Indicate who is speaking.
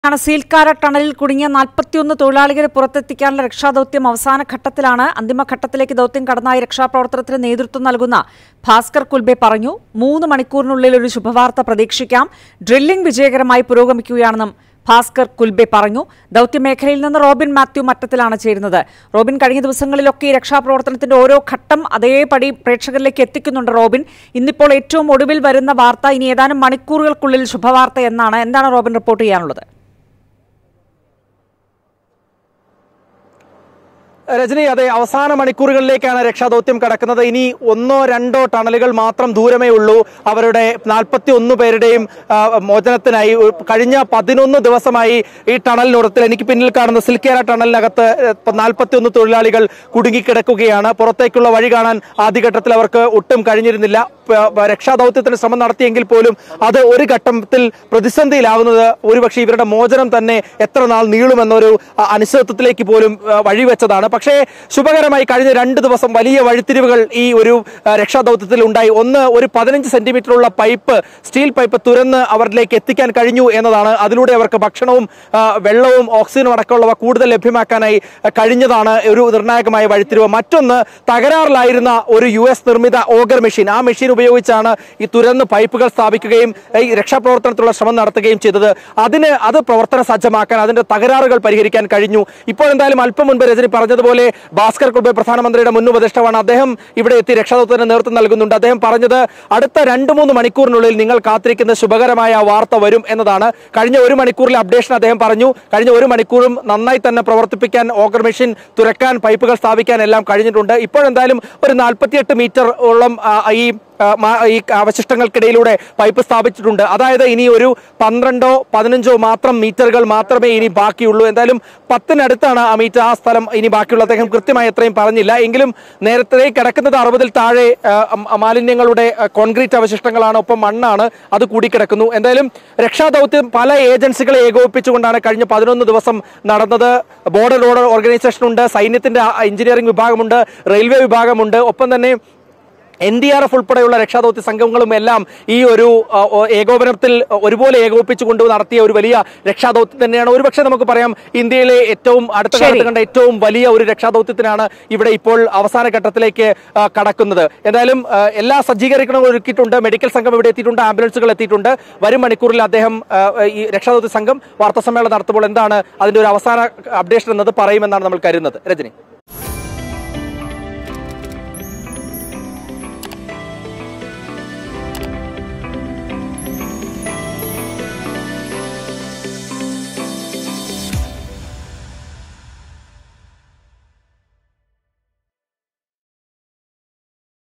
Speaker 1: ാണ് സീൽക്കാര ടണലിൽ കുടുങ്ങിയ നാൽപ്പത്തിയൊന്ന് തൊഴിലാളികളെ പുറത്തെത്തിക്കാനുള്ള രക്ഷാദൌത്യം അവസാന ഘട്ടത്തിലാണ് അന്തിമഘട്ടത്തിലേക്ക് ദൌത്യം കടന്നായി രക്ഷാപ്രവർത്തനത്തിന് നേതൃത്വം നൽകുന്ന ഭാസ്കർ കുൽബെ പറഞ്ഞു മൂന്ന് മണിക്കൂറിനുള്ളിൽ ഒരു ശുഭവാർത്ത പ്രതീക്ഷിക്കാം ഡ്രില്ലിംഗ് വിജയകരമായി പുരോഗമിക്കുകയാണെന്നും ഭാസ്കർ കുൽബെ പറഞ്ഞു ദൌത്യമേഖലയിൽ നിന്ന് റോബിൻ മാത്യു മറ്റത്തിലാണ് ചേരുന്നത് റോബിൻ കഴിഞ്ഞ ദിവസങ്ങളിലൊക്കെ ഈ രക്ഷാപ്രവർത്തനത്തിന്റെ ഓരോ ഘട്ടം അതേപടി പ്രേക്ഷകരിലേക്ക് എത്തിക്കുന്നുണ്ട് റോബിൻ ഇന്നിപ്പോൾ ഏറ്റവും ഒടുവിൽ വരുന്ന വാർത്ത ഇനി ഏതാനും മണിക്കൂറുകൾക്കുള്ളിൽ ശുഭവാർത്ത എന്നാണ് എന്താണ് റോബിൻ റിപ്പോർട്ട് ചെയ്യാനുള്ളത്
Speaker 2: രജനി അതെ അവസാന മണിക്കൂറുകളിലേക്കാണ് രക്ഷാദൗത്യം കടക്കുന്നത് ഇനി ഒന്നോ രണ്ടോ ടണലുകൾ മാത്രം ദൂരമേ ഉള്ളൂ അവരുടെ നാൽപ്പത്തി ഒന്ന് പേരുടെയും ആ, മോചനത്തിനായി ഒരു- കഴിഞ്ഞ പതിനൊന്ന് ദിവസമായി ഈ ടണലിനുറത്തിൽ എനിക്ക് പിന്നിൽ കാണുന്ന സിൽക്കേര ടണലിനകത്ത് നാൽപ്പത്തി ഒന്ന് തൊഴിലാളികൾ കുടുങ്ങിക്കിടക്കുകയാണ് പുറത്തേക്കുള്ള വഴി കാണാൻ ആദ്യഘട്ടത്തിൽ അവർക്ക് ഒട്ടും കഴിഞ്ഞിരുന്നില്ല പ- പ- രക്ഷാദൗത്യത്തിന് ശ്രമം നടത്തിയെങ്കിൽ പോലും അത് ഒരു ഘട്ടത്തിൽ പ്രതിസന്ധിയിലാകുന്നത് ഒരുപക്ഷെ ഇവരുടെ മോചനം തന്നെ എത്ര നാൾ നീളുമെന്നൊരു ആ, അനിശ്ചിതത്വത്തിലേക്ക് പോലും ആ, വഴിവെച്ചതാണ് പക്ഷേ ശുഭകരമായി കഴിഞ്ഞ രണ്ട് ദിവസം വലിയ വഴിത്തിരിവുകൾ ഈ ഒരു ആ, രക്ഷാദൗത്യത്തിൽ ഉണ്ടായി ഒന്ന് ഒരു പതിനഞ്ച് സെന്റിമീറ്ററുള്ള പൈപ്പ് സ്റ്റീൽ പൈപ്പ് തുരന്ന് അവരിലേക്ക് എത്തിക്കാൻ കഴിഞ്ഞു എന്നതാണ് അതിലൂടെ അവർക്ക് ഭക്ഷണവും ആ, വെള്ളവും ഓക്സിജനും അടക്കമുള്ളവ കൂടുതൽ ലഭ്യമാക്കാനായി ആ, കഴിഞ്ഞതാണ് ഒരു നിർണായകമായ വഴിത്തിരിവ് മറ്റൊന്ന് തകരാറിലായിരുന്ന ഒരു യു എസ് നിർമ്മിത ഓഗർ മെഷീൻ ആ മെഷീൻ ഉപയോഗിച്ചാണ് ഈ തുരന്ന് പൈപ്പുകൾ സ്ഥാപിക്കുകയും ഈ രക്ഷാപ്രവർത്തനത്തിലുള്ള ശ്രമം നടത്തുകയും ചെയ്തത് അതിന് അത് പ്രവർത്തന സജ്ജമാക്കാൻ അതിന്റെ തകരാറുകൾ പരിഹരിക്കാൻ കഴിഞ്ഞു ഇപ്പോൾ എന്തായാലും അല്പം മുൻപ് രജനി പറഞ്ഞതുപോലെ ഭാസ്കർ കുർബെ പ്രധാനമന്ത്രിയുടെ മുൻ ഉപദേഷ്ടാവാണ് അദ്ദേഹം ഇവിടെ എത്തി രക്ഷാദൗത്യത്തിന് നേതൃത്വം നൽകുന്നുണ്ട് അദ്ദേഹം പറഞ്ഞത് അടുത്ത രണ്ട് മൂന്ന് മണിക്കൂറിനുള്ളിൽ നിങ്ങൾ കാത്തിരിക്കുന്ന ശുഭകരമായ വാർത്ത വരും എന്നതാണ് കഴിഞ്ഞ ഒരു മണിക്കൂറിലെ അപ്ഡേഷൻ അദ്ദേഹം പറഞ്ഞു കഴിഞ്ഞ ഒരു മണിക്കൂറും നന്നായി തന്നെ പ്രവർത്തിപ്പിക്കാൻ ഓഗർ മെഷീൻ തുറക്കാൻ പൈപ്പുകൾ സ്ഥാപിക്കാൻ എല്ലാം കഴിഞ്ഞിട്ടുണ്ട് ഇപ്പോഴെന്തായാലും ഒരു നാൽപ്പത്തിയെട്ട് മീറ്റർ ഓളം ആ, ഈ ആ, മാ- ഈ അവശിഷ്ടങ്ങൾക്കിടയിലൂടെ പൈപ്പ് സ്ഥാപിച്ചിട്ടുണ്ട് അതായത് ഇനി ഒരു പന്ത്രണ്ടോ പതിനഞ്ചോ മാത്രം മീറ്ററുകൾ മാത്രമേ ഇനി ബാക്കിയുള്ളൂ എന്തായാലും പത്തിനടുത്താണ് ആ മീറ്റർ ആ സ്ഥലം ഇനി ബാക്കിയുള്ളത് അദ്ദേഹം കൃത്യമായി എത്രയും പറഞ്ഞില്ല എങ്കിലും നേരത്തെ കിടക്കുന്നത് അറുപതിൽ താഴെ ആ, മ- മാലിന്യങ്ങളുടെ ആ, കോൺക്രീറ്റ് അവശിഷ്ടങ്ങളാണ് ഒപ്പം മണ്ണാണ് അത് കൂടിക്കിടക്കുന്നു എന്തായാലും രക്ഷാദൗത്യം പല ഏജൻസികളെ ഏകോപിപ്പിച്ചുകൊണ്ടാണ് കഴിഞ്ഞ പതിനൊന്ന് ദിവസം നടന്നത് ബോർഡർ റോഡ് ഓർഗനൈസേഷൻ ഉണ്ട് സൈന്യത്തിന്റെ എഞ്ചിനീയറിംഗ് വിഭാഗമുണ്ട് റെയിൽവേ വിഭാഗമുണ്ട് ഒപ്പം തന്നെ എൻ ഡി ആർ എഫ് ഉൾപ്പെടെയുള്ള രക്ഷാദൗത്യ സംഘങ്ങളും എല്ലാം ഈ ഒരു ആ, ഓ, ഏകോപനത്തിൽ ഒരുപോലെ ഏകോപിപ്പിച്ചുകൊണ്ട് നടത്തിയ ഒരു വലിയ രക്ഷാദൗത്യം തന്നെയാണ് ഒരുപക്ഷെ നമുക്ക് പറയാം ഇന്ത്യയിലെ ഏറ്റവും അടുത്ത
Speaker 1: ശരി.
Speaker 2: കാലത്ത് കണ്ട ഏറ്റവും വലിയ ഒരു രക്ഷാദൗത്യത്തിനാണ് ഇവിടെ ഇപ്പോൾ അവസാന ഘട്ടത്തിലേക്ക് ആ, കടക്കുന്നത് എന്തായാലും ആ, എല്ലാ സജ്ജീകരണങ്ങളും ഒരുക്കിയിട്ടുണ്ട് മെഡിക്കൽ സംഘം ഇവിടെ എത്തിയിട്ടുണ്ട് ആംബുലൻസുകൾ എത്തിയിട്ടുണ്ട് വരും മണിക്കൂറിൽ അദ്ദേഹം ആ, ഈ രക്ഷാദൗത്യ സംഘം വാർത്താ സമ്മേളനം നടത്തുമ്പോൾ എന്താണ് അതിന്റെ ഒരു അവസാന അപ്ഡേഷൻ എന്നത് പറയുമെന്നാണ് നമ്മൾ കരുതുന്നത് രജനി